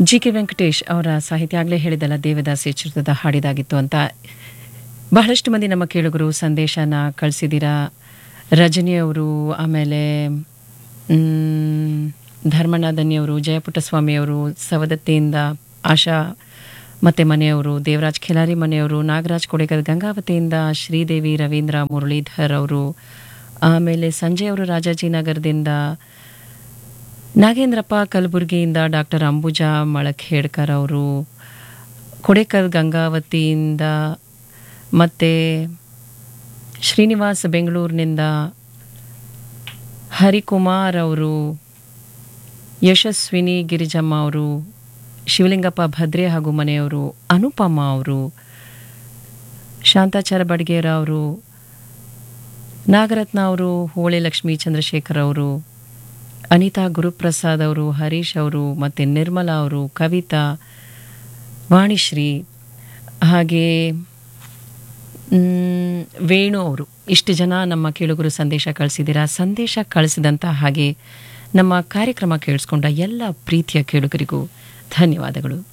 G K Venkatesh ಅವರ ಸಾಹಿತ್ಯ ಆಗಲೇ ಹೇಳಿದಲ್ಲ ದೇವದಾಸಿ ಚಿತ್ರದ ಹಾಡಿದಾಗಿತ್ತು ಅಂತ ಬಹಳಷ್ಟು ಮಂದಿ ನಮ್ಮ ಕೇಳುಗರು ಸಂದೇಶನ ಕಳಿಸಿದ್ದೀರಾ ರಜನಿ ಅವರು ಆಮೇಲೆ ಮ್, ಧರ್ಮಣ್ಣ ದನ್ನಿಯವರು ಜಯಪುಟ್ಟಸ್ವಾಮಿಯವರು ಸವದತ್ತಿಯಿಂದ ಆಶಾ ಮತ್ತೆ ಮನೆಯವರು ದೇವರಾಜ್ ಖಿಲಾರಿ ಮನೆಯವರು ನಾಗರಾಜ್ ಕೊಡೆಕರ್ ಗಂಗಾವತಿಯಿಂದ ಶ್ರೀದೇವಿ ರವೀಂದ್ರ ಮುರಳೀಧರ್ ಅವರು ಆಮೇಲೆ ಸಂಜಯ್ ಅವರು ರಾಜಾಜಿನಗರದಿಂದ ನಾಗೇಂದ್ರಪ್ಪ ಕಲಬುರಗಿಯಿಂದ ಡಾಕ್ಟರ್ ಅಂಬುಜಾ ಮಳಖೇಡ್ಕರ್ ಅವರು ಕೊಡೆಕಲ್ ಗಂಗಾವತಿಯಿಂದ ಮತ್ತು ಶ್ರೀನಿವಾಸ್ ಬೆಂಗಳೂರಿನಿಂದ ಹರಿಕುಮಾರ್ ಅವರು ಯಶಸ್ವಿನಿ ಗಿರಿಜಮ್ಮ ಅವರು ಶಿವಲಿಂಗಪ್ಪ ಭದ್ರೆ ಹಾಗೂ ಮನೆಯವರು ಅನುಪಮ ಅವರು ಶಾಂತಾಚಾರ ಬಡ್ಗೇರ ಅವರು ನಾಗರತ್ನ ಅವರು ಹೋಳೆ ಲಕ್ಷ್ಮೀ ಚಂದ್ರಶೇಖರ್ ಅವರು ಅನಿತಾ ಗುರುಪ್ರಸಾದ್ ಅವರು ಹರೀಶ್ ಅವರು ಮತ್ತು ನಿರ್ಮಲಾ ಅವರು ಕವಿತಾ ವಾಣಿಶ್ರೀ ಹಾಗೆ ಮ್, ವೇಣು ಅವರು ಇಷ್ಟು ಜನ ನಮ್ಮ ಕೇಳುಗರು ಸಂದೇಶ ಕಳಿಸಿದ್ದೀರಾ ಸಂದೇಶ ಕಳಿಸಿದಂಥ ಹಾಗೆ ನಮ್ಮ ಕಾರ್ಯಕ್ರಮ ಕೇಳಿಸ್ಕೊಂಡ ಎಲ್ಲ ಪ್ರೀತಿಯ ಕೇಳುಗರಿಗೂ ಧನ್ಯವಾದಗಳು